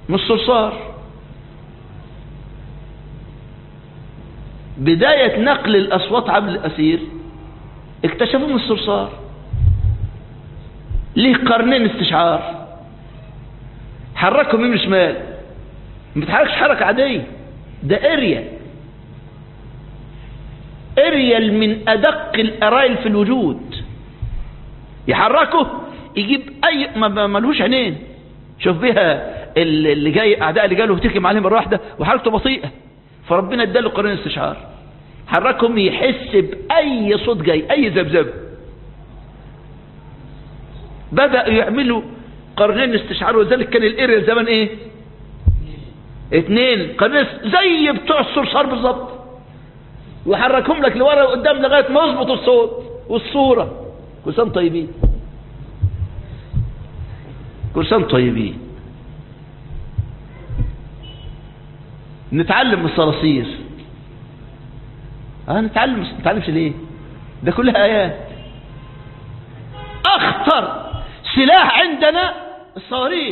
من الصرصار بداية نقل الأصوات عبر الأسير اكتشفوا من الصرصار ليه قرنين استشعار حركهم يمين شمال ما بتحركش حركة عادية ده اريا اريال من ادق الارائل في الوجود يحركه يجيب اي ما ملهوش عينين شوف بها اللي جاي اعداء اللي جاله هتكم عليه مره واحده وحركته بطيئه فربنا اداله قرين استشعار حركهم يحس باي صوت جاي اي ذبذب بدأوا يعملوا قرنين استشعار وذلك كان الاريال زمان ايه اتنين قرنين زي بتوع الصرصار بالظبط وحركهم لك لورا وقدام لغايه ما يظبطوا الصوت والصوره كل سنه طيبين كل سنه طيبين نتعلم من الصراصير اه نتعلم ما نتعلمش ليه ده كلها ايات اخطر سلاح عندنا الصواريخ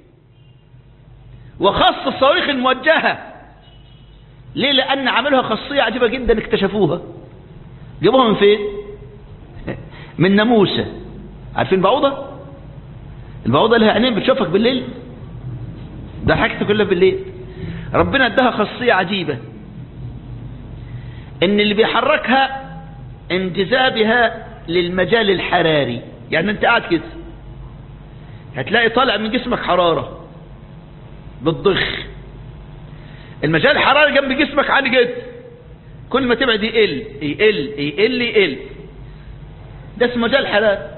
وخاصة الصواريخ الموجهة ليه لأن عملوها خاصية عجيبة جدا اكتشفوها جابوها من فين من ناموسة عارفين بعوضة البعوضة لها عينين بتشوفك بالليل ده حاجته كلها بالليل ربنا اداها خاصية عجيبة ان اللي بيحركها انجذابها للمجال الحراري يعني انت قاعد كده هتلاقي طالع من جسمك حرارة بالضخ المجال الحراري جنب جسمك عالي جدا كل ما تبعد يقل يقل يقل يقل ده اسمه مجال حراري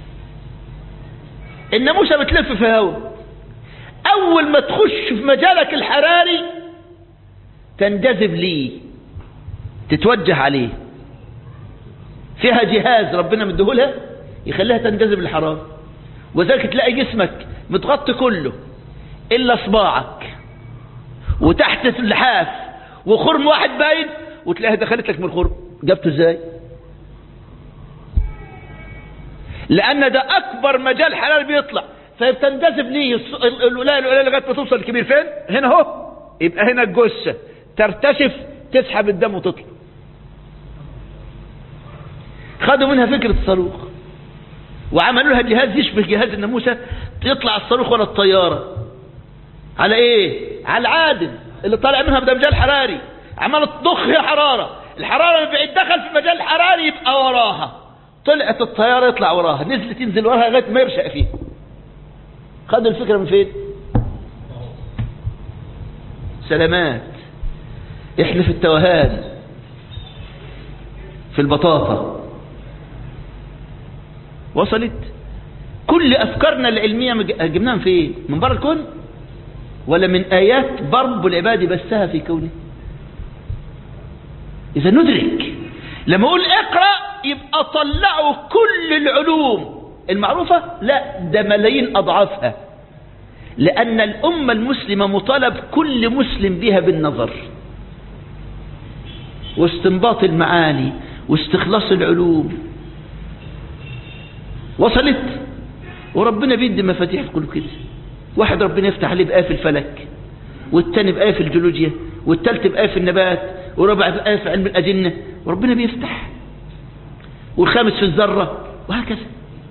الناموسة بتلف في هواء اول ما تخش في مجالك الحراري تنجذب ليه تتوجه عليه فيها جهاز ربنا مديهولها يخليها تنجذب للحرارة وذلك تلاقي جسمك متغطي كله الا صباعك وتحت اللحاف وخرم واحد باين وتلاقيها دخلت لك من الخرم جبته ازاي لان ده اكبر مجال حراري بيطلع فبتنجذب ليه الولايه الولايه لغايه ما توصل الكبير فين هنا اهو يبقى هنا الجثه ترتشف تسحب الدم وتطلع خدوا منها فكره الصاروخ وعملوا لها جهاز يشبه جهاز الناموسه يطلع الصاروخ ولا الطياره على ايه على العادم اللي طالع منها بده مجال حراري عملت تضخ هي حراره الحراره اللي بعيد دخل في مجال حراري يبقى وراها طلعت الطياره يطلع وراها نزلت ينزل وراها لغايه ما يرشق فيها خدوا الفكره من فين سلامات احنا في التوهان في البطاطا وصلت كل افكارنا العلميه جبناها من فين من بره الكون ولا من ايات ضرب العباد بثها في كونه اذا ندرك لما اقول اقرا يبقى طلعوا كل العلوم المعروفه لا ده ملايين اضعافها لان الامه المسلمه مطالب كل مسلم بها بالنظر واستنباط المعاني واستخلاص العلوم وصلت وربنا بيدي مفاتيح كل كده واحد ربنا يفتح عليه بآية في الفلك والتاني بآية في الجيولوجيا والتالت بآية في النبات ورابع بآية في علم الأجنة وربنا بيفتح والخامس في الذرة وهكذا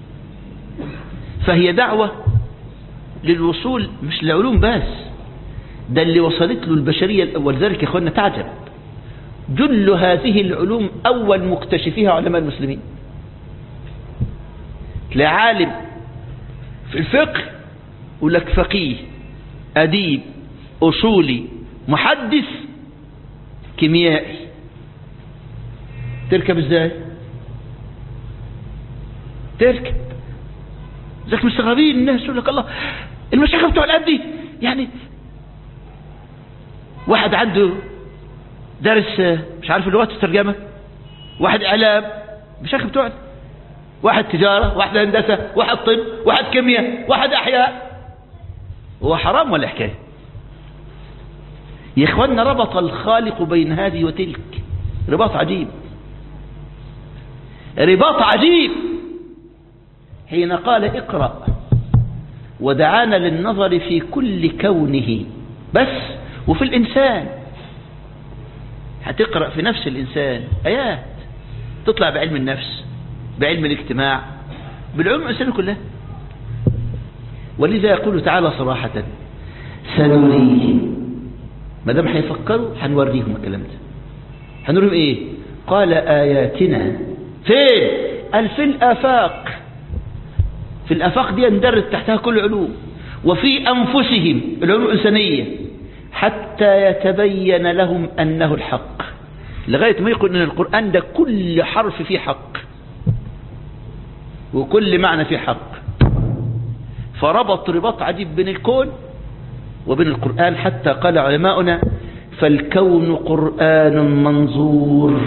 فهي دعوة للوصول مش لعلوم بس ده اللي وصلت له البشرية الأول ذلك يا أخوانا تعجب جل هذه العلوم أول مكتشفيها علماء المسلمين تلاقي عالم في الفقه يقول لك فقيه أديب أصولي محدث كيميائي تركب ازاي تركب ذاك مستغربين الناس يقول لك الله المشايخ بتوع الاب دي يعني واحد عنده درس مش عارف اللغات الترجمه واحد اعلام مشايخ بتوع واحد تجاره واحد هندسه واحد طب واحد كيمياء واحد احياء هو حرام ولا حكايه يا اخوانا ربط الخالق بين هذه وتلك رباط عجيب رباط عجيب حين قال اقرأ ودعانا للنظر في كل كونه بس وفي الإنسان هتقرأ في نفس الإنسان آيات تطلع بعلم النفس بعلم الاجتماع بالعلوم الإنسان كلها ولذا يقول تعالى صراحة سنريهم ما دام هيفكروا هنوريهم الكلام ده هنوريهم ايه قال آياتنا فين قال في الآفاق في الآفاق دي يندرج تحتها كل علوم وفي أنفسهم العلوم الإنسانية حتى يتبين لهم أنه الحق لغاية ما يقول أن القرآن ده كل حرف فيه حق وكل معنى فيه حق فربط رباط عجيب بين الكون وبين القرآن حتى قال علماؤنا فالكون قرآن منظور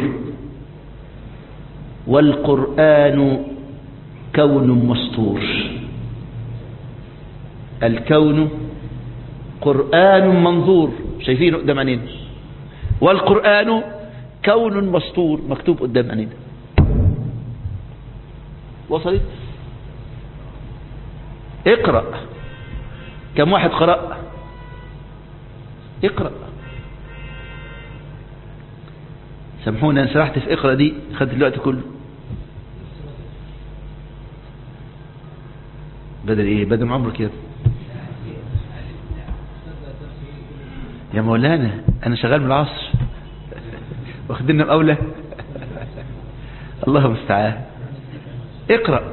والقرآن كون مسطور الكون قرآن منظور شايفينه قدام عينينا والقرآن كون مسطور مكتوب قدام عينينا وصلت اقرأ كم واحد قرأ اقرأ سامحونا انا سرحت في اقرأ دي خدت الوقت كله بدل ايه بدل ما عمرك كده يا مولانا انا شغال من العصر واخدنا مقاولة الله المستعان اقرأ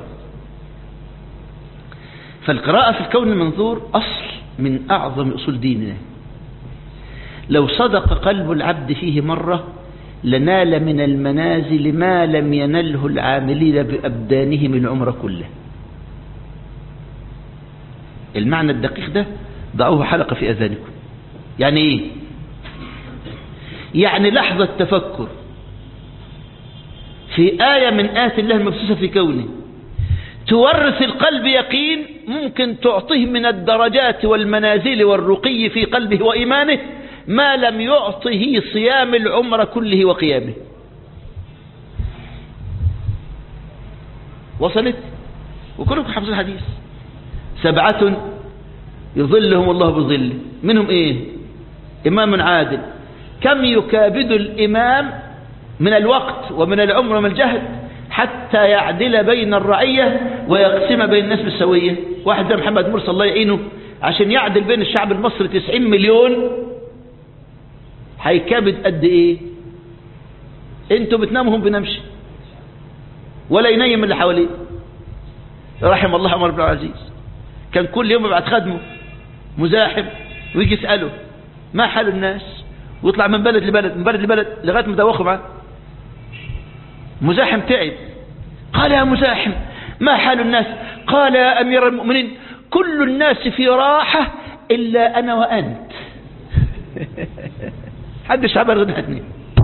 فالقراءة في الكون المنظور أصل من أعظم أصول ديننا لو صدق قلب العبد فيه مرة لنال من المنازل ما لم ينله العاملين بأبدانهم العمر كله المعنى الدقيق ده ضعوه حلقة في أذانكم يعني إيه يعني لحظة تفكر في آية من آيات الله المبسوسة في كونه تورث القلب يقين ممكن تعطيه من الدرجات والمنازل والرقي في قلبه وإيمانه ما لم يعطه صيام العمر كله وقيامه وصلت وكلكم حفظ الحديث سبعة يظلهم الله بظله منهم ايه امام عادل كم يكابد الامام من الوقت ومن العمر ومن الجهد حتى يعدل بين الرعية ويقسم بين الناس بالسوية واحد زي محمد مرسى الله يعينه عشان يعدل بين الشعب المصري 90 مليون هيكابد قد ايه انتوا بتناموا هم بنمشي ولا ينيم اللي حواليه رحم الله عمر بن العزيز كان كل يوم يبعت خدمه مزاحم ويجي يسأله ما حال الناس ويطلع من بلد لبلد من بلد لبلد لغاية ما دوخوا معاه مزاحم تعب قال يا مزاحم ما حال الناس قال يا أمير المؤمنين كل الناس في راحة إلا أنا وأنت حدش عبر غدتني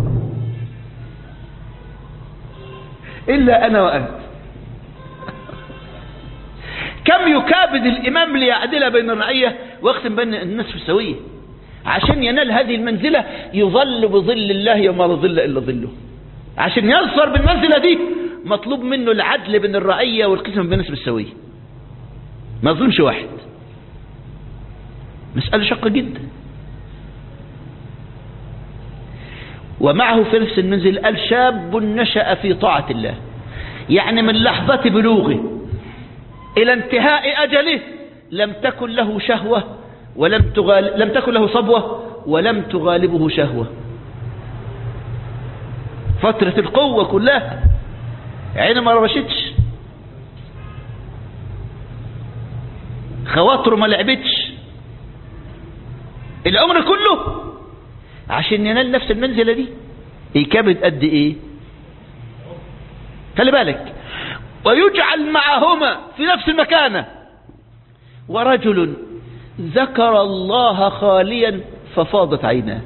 إلا أنا وأنت كم يكابد الإمام ليعدل بين الرعية ويختم بين الناس في السوية عشان ينال هذه المنزلة يظل بظل الله يوم لا ظل إلا ظله عشان يظفر بالمنزلة دي مطلوب منه العدل بين الرعية والقسم بين الناس بالسوية ما يظلمش واحد مسألة شقة جدا ومعه في نفس المنزل قال شاب نشأ في طاعة الله يعني من لحظة بلوغه إلى انتهاء أجله لم تكن له شهوة ولم تغال... لم تكن له صبوة ولم تغالبه شهوة فترة القوة كلها عينه ما ربشتش خواطره ما لعبتش العمر كله عشان ينال نفس المنزلة دي يكبد قد ايه خلي بالك ويجعل معهما في نفس المكانة ورجل ذكر الله خاليا ففاضت عيناه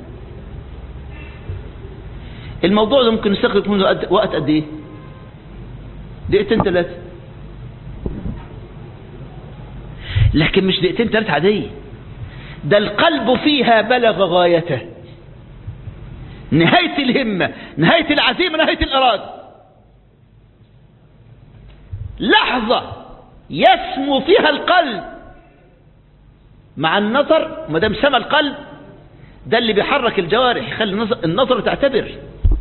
الموضوع ده ممكن يستغرق منه قد وقت قد ايه دقيقتين ثلاثة لكن مش دقيقتين ثلاثة عادية ده القلب فيها بلغ غايته نهاية الهمة نهاية العزيمة نهاية الإرادة لحظة يسمو فيها القلب مع النظر ما دام سمى القلب ده اللي بيحرك الجوارح يخلي النظر, النظر تعتبر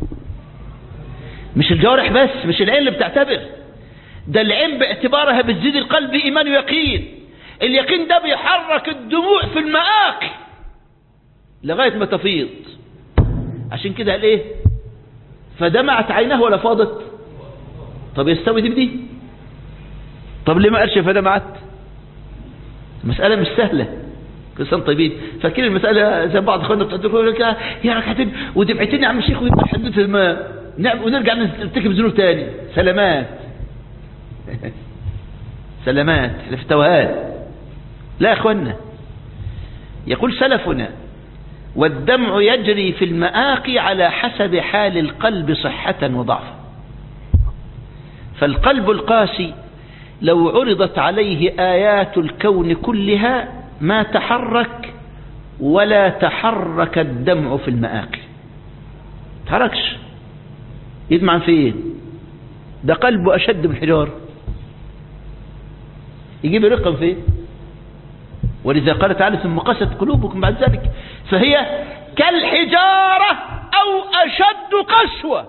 مش الجوارح بس مش العين اللي بتعتبر ده العين باعتبارها بتزيد القلب إيمان ويقين اليقين ده بيحرك الدموع في المآقي لغاية ما تفيض عشان كده قال ايه فدمعت عينه ولا فاضت طب يستوي دي بدي طب ليه ما قالش فدمعت مسألة مش سهلة كل سنة طيبين فاكرين المسألة زي بعض اخواننا بتقول لك يا ركعتين ودمعتين يا عم الشيخ ويبقى حدود الماء نعم ونرجع نرتكب ذنوب تاني سلامات سلامات احنا في توهات لا يا اخوانا يقول سلفنا والدمع يجري في المآقي على حسب حال القلب صحة وضعفا فالقلب القاسي لو عرضت عليه آيات الكون كلها ما تحرك ولا تحرك الدمع في المآقي تحركش يدمع فين ده قلبه أشد من الحجار يجيب رقم فين ولذا قال تعالى ثم قست قلوبكم بعد ذلك فهي كالحجارة أو أشد قسوة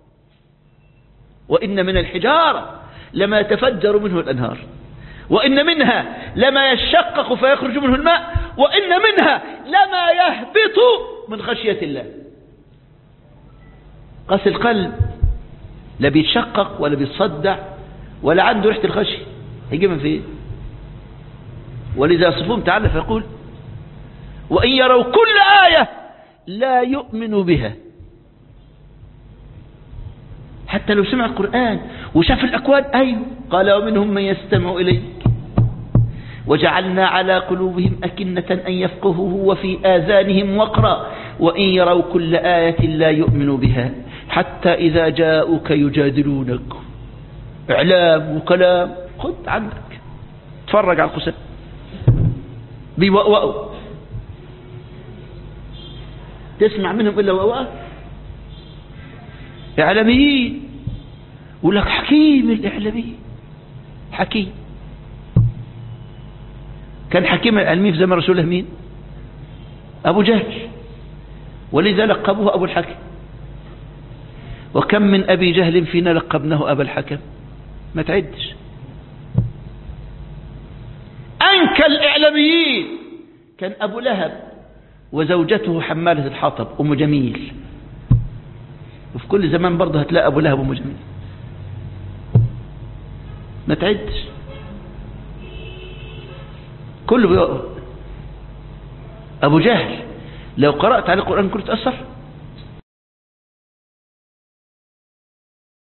وإن من الحجارة لما يتفجر منه الأنهار وإن منها لما يشقق فيخرج منه الماء وإن منها لما يهبط من خشية الله قاس القلب لا بيتشقق ولا بيتصدع ولا عنده ريحة الخشية هيجي من فين ولذا صفهم تعالى فيقول وإن يروا كل آية لا يؤمنوا بها حتى لو سمع القرآن وشاف الأكوان أيوه قال ومنهم من يستمع إليك وجعلنا على قلوبهم أكنة أن يفقهوه وفي آذانهم وقرا وإن يروا كل آية لا يؤمنوا بها حتى إذا جاءوك يجادلونك إعلام وكلام خذ عندك تفرج على القسم بيوأوأوا تسمع منهم إلا وأوأ إعلاميين ولك حكيم الإعلاميين حكيم كان حكيم العلمي في زمن رسول الله مين أبو جهل ولذا لقبوه أبو الحكم وكم من أبي جهل فينا لقبناه أبا الحكم ما تعدش أنكى الإعلاميين كان أبو لهب وزوجته حمالة الحطب أم جميل وفي كل زمان برضه هتلاقي أبو لهب وأم جميل ما تعدش كله بيقرأ أبو جهل لو قرأت على القرآن كنت تأثر